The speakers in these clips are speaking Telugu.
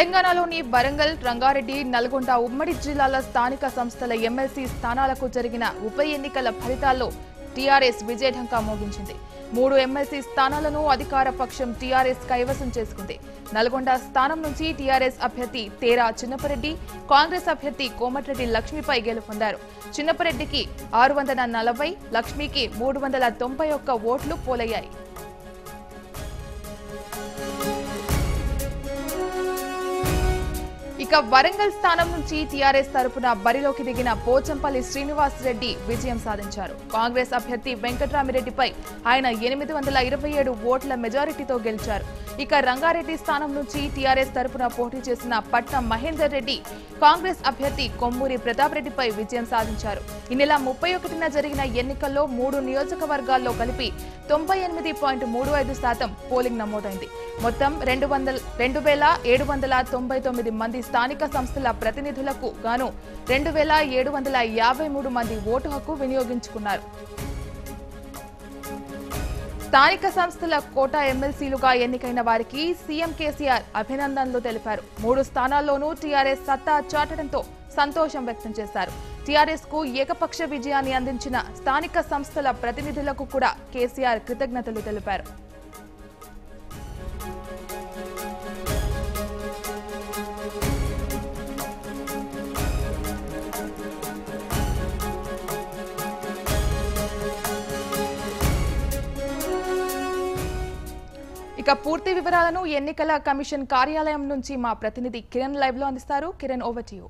తెలంగాణలోని వరంగల్ రంగారెడ్డి నల్గొండ ఉమ్మడి జిల్లాల స్థానిక సంస్థల ఎమ్మెల్సీ స్థానాలకు జరిగిన ఉప ఎన్నికల ఫలితాల్లో టీఆర్ఎస్ విజయఢంకా మోగించింది మూడు ఎమ్మెల్సీ స్థానాలను అధికార పక్షం టీఆర్ఎస్ కైవసం చేసుకుంది నల్గొండ స్థానం నుంచి టీఆర్ఎస్ అభ్యర్థి తేరా చిన్నపరెడ్డి కాంగ్రెస్ అభ్యర్థి కోమటిరెడ్డి లక్ష్మిపై గెలుపొందారు చిన్నపరెడ్డికి ఆరు వందల నలభై లక్ష్మికి మూడు వందల తొంభై ఒక్క ఓట్లు పోలయ్యాయి ఇక వరంగల్ స్థానం నుంచి టీఆర్ఎస్ తరపున బరిలోకి దిగిన పోచంపల్లి శ్రీనివాస్ రెడ్డి విజయం సాధించారు కాంగ్రెస్ అభ్యర్థి వెంకట్రామిరెడ్డిపై ఆయన ఎనిమిది వందల ఇరవై ఏడు ఓట్ల మెజారిటీతో గెలిచారు ఇక రంగారెడ్డి స్థానం నుంచి టీఆర్ఎస్ తరపున పోటీ చేసిన పట్నం మహేందర్ రెడ్డి కాంగ్రెస్ అభ్యర్థి కొమ్మూరి ప్రతాప్ రెడ్డిపై విజయం సాధించారు ఈ నెల ముప్పై ఒకటిన జరిగిన ఎన్నికల్లో మూడు నియోజకవర్గాల్లో కలిపి తొంభై ఎనిమిది పాయింట్ మూడు ఐదు శాతం పోలింగ్ నమోదైంది మొత్తం రెండు వందల రెండు వేల ఏడు వందల తొంభై తొమ్మిది మంది స్థానిక సంస్థల ప్రతినిధులకు గాను రెండు వేల ఏడు వందల యాభై మూడు మంది ఓటు హక్కు వినియోగించుకున్నారు స్థానిక సంస్థల కోటా ఎమ్మెల్సీలుగా ఎన్నికైన వారికి సీఎం కేసీఆర్ అభినందనలు తెలిపారు మూడు స్థానాల్లోనూ టీఆర్ఎస్ సత్తా చాటడంతో సంతోషం వ్యక్తం చేశారు టీఆర్ఎస్ కు ఏకపక్ష విజయాన్ని అందించిన స్థానిక సంస్థల ప్రతినిధులకు కూడా కేసీఆర్ కృతజ్ఞతలు తెలిపారు ఇక పూర్తి వివరాలను ఎన్నికల కమిషన్ కార్యాలయం నుంచి మా ప్రతినిధి కిరణ్ లైవ్ లో అందిస్తారు కిరణ్ ఓవర్ టు యూ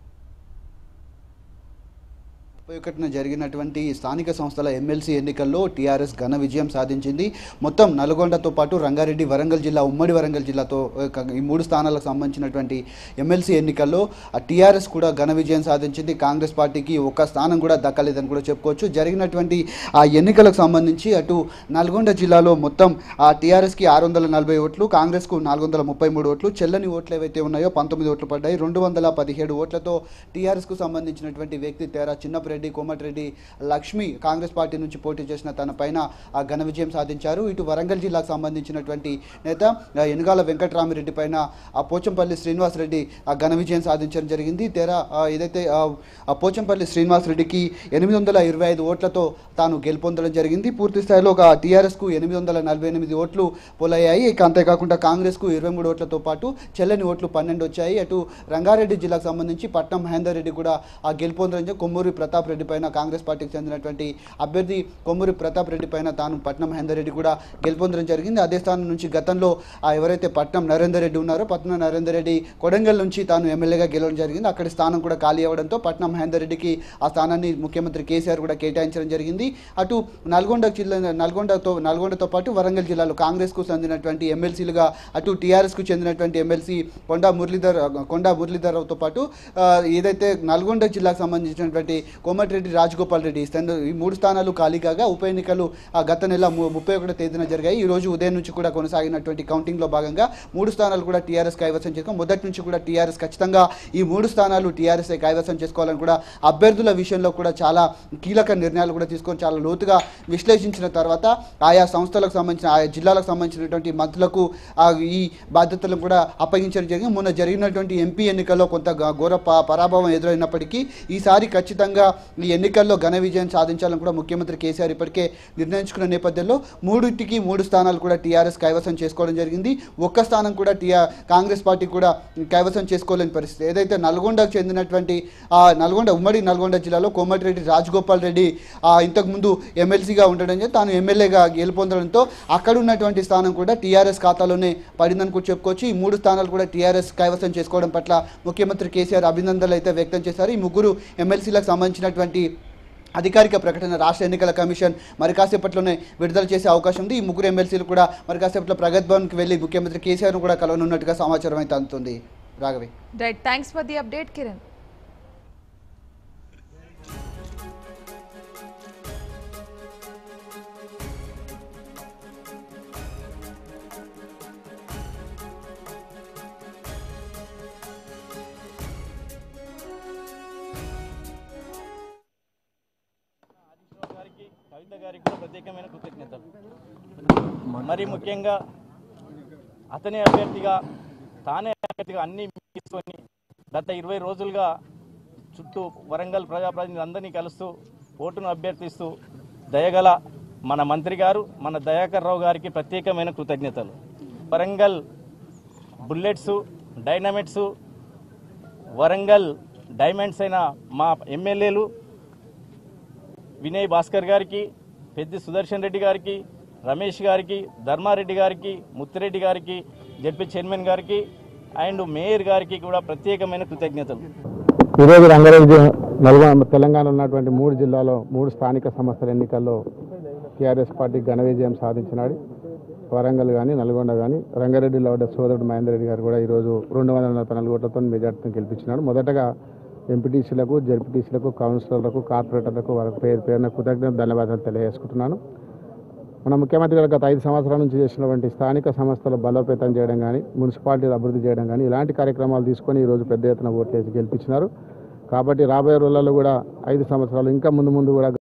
ముప్పై ఒకటిన జరిగినటువంటి స్థానిక సంస్థల ఎమ్మెల్సీ ఎన్నికల్లో టీఆర్ఎస్ ఘన విజయం సాధించింది మొత్తం నల్గొండతో పాటు రంగారెడ్డి వరంగల్ జిల్లా ఉమ్మడి వరంగల్ జిల్లాతో ఆ, క- ఈ మూడు స్థానాలకు సంబంధించినటువంటి ఎమ్మెల్సీ ఎన్నికల్లో ఆ టీఆర్ఎస్ కూడా ఘన విజయం సాధించింది కాంగ్రెస్ పార్టీకి ఒక్క స్థానం కూడా దక్కలేదని కూడా చెప్పుకోవచ్చు జరిగినటువంటి ఆ ఎన్నికలకు సంబంధించి అటు నల్గొండ జిల్లాలో మొత్తం ఆ టీఆర్ఎస్కి ఆరు వందల నలభై ఓట్లు కాంగ్రెస్కు నాలుగు వందల ముప్పై మూడు ఓట్లు చెల్లని ఓట్లు ఏవైతే ఉన్నాయో పంతొమ్మిది ఓట్లు పడ్డాయి రెండు వందల పదిహేడు ఓట్లతో టీఆర్ఎస్కు సంబంధించినటువంటి వ్యక్తి తేరా చిన్నపరెడ్డి కోమటిరెడ్డి లక్ష్మి కాంగ్రెస్ పార్టీ నుంచి పోటీ చేసిన తన పైన ఆ ఘన విజయం సాధించారు ఇటు వరంగల్ జిల్లాకు సంబంధించినటువంటి నేత ఆ, ఎనుగాల వెంకటరామిరెడ్డి పైన ఆ పోచంపల్లి శ్రీనివాస్ రెడ్డి ఆ ఘన విజయం సాధించడం జరిగింది తేరా ఆ, ఏదైతే ఆ, ఆ పోచంపల్లి శ్రీనివాస్ రెడ్డికి ఎనిమిది వందల ఇరవై ఐదు ఓట్లతో తాను గెలుపొందడం జరిగింది పూర్తి స్థాయిలో ఒక టీఆర్ఎస్కు ఎనిమిది వందల నలభై ఎనిమిది ఓట్లు పోలయ్యాయి ఇక అంతేకాకుండా కాంగ్రెస్కు ఇరవై మూడు ఓట్లతో పాటు చెల్లని ఓట్లు పన్నెండు వచ్చాయి అటు రంగారెడ్డి జిల్లాకు సంబంధించి పట్నం మహేందర్ రెడ్డి కూడా ఆ గెలుపొందడం జరిగింది. కొమ్మూరి ప్రతాప్ రెడ్డి పైన కాంగ్రెస్ పార్టీకి చెందినటువంటి అభ్యర్థి కొమ్మూరి ప్రతాప్ రెడ్డి పైన తాను పట్నం మహేందర్ రెడ్డి కూడా గెలుపొందడం జరిగింది అదే స్థానం నుంచి గతంలో ఆ ఎవరైతే పట్నం నరేందర్ రెడ్డి ఉన్నారో పట్నం నరేందర్ రెడ్డి కొడంగల్ నుంచి తాను ఎమ్మెల్యేగా గెలవడం జరిగింది అక్కడి స్థానం కూడా ఖాళీ అవ్వడంతో పట్నం మహేందర్ రెడ్డికి ఆ స్థానాన్ని ముఖ్యమంత్రి కేసీఆర్ కూడా కేటాయించడం జరిగింది అటు నల్గొండ జిల్లా నల్గొండతో నల్గొండతో పాటు వరంగల్ జిల్లాలో కాంగ్రెస్కు చెందినటువంటి ఎమ్మెల్సీలుగా అటు టీఆర్ఎస్కు చెందినటువంటి ఎమ్మెల్సీ కొండా మురళీధర్ కొండా మురళీధర్రావుతో పాటు ఆ, ఏదైతే నల్గొండ జిల్లాకు సంబంధించినటువంటి కోమటిరెడ్డి రాజగోపాల్ రెడ్డి స్థానం- ఈ మూడు స్థానాలు ఖాళీ కాగా ఉప ఎన్నికలు ఆ, గత నెల ము- ముప్పై ఒకటో తేదీన జరిగాయి ఈ రోజు ఉదయం నుంచి కూడా కొనసాగినటువంటి కౌంటింగ్లో భాగంగా మూడు స్థానాలు కూడా టీఆర్ఎస్ కైవసం చేసుకో మొదటి నుంచి కూడా టీఆర్ఎస్ ఖచ్చితంగా ఈ మూడు స్థానాలు టీఆర్ఎస్ కైవసం చేసుకోవాలని కూడా అభ్యర్థుల విషయంలో కూడా చాలా కీలక నిర్ణయాలు కూడా తీసుకొని చాలా లోతుగా విశ్లేషించిన తర్వాత ఆయా సంస్థలకు సంబంధించిన ఆయా జిల్లాలకు సంబంధించినటువంటి మంత్రులకు ఆ, ఈ బాధ్యతలను కూడా అప్పగించడం జరిగింది మొన్న జరిగినటువంటి ఎంపీ ఎన్నికల్లో కొంత గ- ఘోర ప- పరాభవం ఎదురైనప్పటికీ ఈసారి ఖచ్చితంగా ఈ ఎన్నికల్లో ఘన విజయం సాధించాలని కూడా ముఖ్యమంత్రి కేసీఆర్ ఇప్పటికే నిర్ణయించుకున్న నేపథ్యంలో మూడింటికి మూడు స్థానాలు కూడా టీఆర్ఎస్ కైవసం చేసుకోవడం జరిగింది ఒక్క స్థానం కూడా టీఆర్ కాంగ్రెస్ పార్టీ కూడా కైవసం చేసుకోలేని పరిస్థితి ఏదైతే నల్గొండకు చెందినటువంటి ఆ నల్గొండ ఉమ్మడి నల్గొండ జిల్లాలో కోమటిరెడ్డి రాజగోపాల్ రెడ్డి ఆ, ఇంతకుముందు ఎమ్మెల్సీగా ఉండడం చేత తాను ఎమ్మెల్యేగా గెలుపొందడంతో అక్కడ ఉన్నటువంటి స్థానం కూడా టీఆర్ఎస్ ఖాతాలోనే పడిందని కూడా చెప్పుకోవచ్చు ఈ మూడు స్థానాలు కూడా టీఆర్ఎస్ కైవసం చేసుకోవడం పట్ల ముఖ్యమంత్రి కేసీఆర్ అభినందనలు అయితే వ్యక్తం చేశారు ఈ ముగ్గురు ఎమ్మెల్సీలకు సంబంధించినటువంటి అధికారిక ప్రకటన రాష్ట్ర ఎన్నికల కమిషన్ మరి కాసేపట్లోనే విడుదల చేసే అవకాశం ఉంది ఈ ముగ్గురు ఎమ్మెల్సీలు కూడా మరి కాసేపట్లో ప్రగతి భవన్కి వెళ్ళి ముఖ్యమంత్రి కేసీఆర్ను కూడా కలవనున్నట్టుగా సమాచారం అయితే అందుతుంది Raghavi right thanks for the update Kiran గారికి కవిత గారికి కూడా ప్రత్యేకమైన కృతజ్ఞతలు మరి ముఖ్యంగా అతనే అభ్యర్థిగా తానే అభ్యర్థిగా అన్ని తీసుకొని గత ఇరవై రోజులుగా చుట్టూ వరంగల్ ప్రజాప్రతినిధులందరినీ కలుస్తూ ఓటును అభ్యర్థిస్తూ దయగల మన మంత్రి గారు మన దయాకర్ రావు గారికి ప్రత్యేకమైన కృతజ్ఞతలు Warangal bullets dynamites Warangal diamonds అయిన మా ఎమ్మెల్యేలు వినయ్ భాస్కర్ గారికి పెద్ది సుదర్శన్ రెడ్డి గారికి రమేష్ గారికి ధర్మారెడ్డి గారికి ముత్తిరెడ్డి గారికి జడ్పీ చైర్మన్ గారికి అండ్ మేయర్ గారికి కూడా ప్రత్యేకమైన కృతజ్ఞతలు ఈరోజు రంగారెడ్డి నల్గొండ తెలంగాణ ఉన్నటువంటి మూడు జిల్లాలో మూడు స్థానిక సంస్థల ఎన్నికల్లో టీఆర్ఎస్ పార్టీ ఘన విజయం సాధించినాడు వరంగల్ కానీ నల్గొండ కానీ రంగారెడ్డిలో ఉండే సోదరుడు మహేందర్ రెడ్డి గారు కూడా ఈరోజు రెండు వందల నలభై నాలుగు ఓట్లతో మెజార్టీతో గెలిపించినాడు మొదటగా ఎంపీటీసీలకు జడ్పీటీసీలకు కౌన్సిలర్లకు కార్పొరేటర్లకు వారికి పేరు పేరున కృతజ్ఞత ధన్యవాదాలు తెలియజేసుకుంటున్నాను మన ముఖ్యమంత్రి గారు గత ఐదు సంవత్సరాల నుంచి చేసినటువంటి స్థానిక సంస్థల బలోపేతం చేయడం కానీ మున్సిపాలిటీలు అభివృద్ధి చేయడం కానీ ఇలాంటి కార్యక్రమాలు తీసుకొని ఈరోజు పెద్ద ఎత్తున ఓట్లేసి గెలిపించినారు కాబట్టి రాబోయే రోజులలో కూడా ఐదు సంవత్సరాలు ఇంకా ముందు ముందు కూడా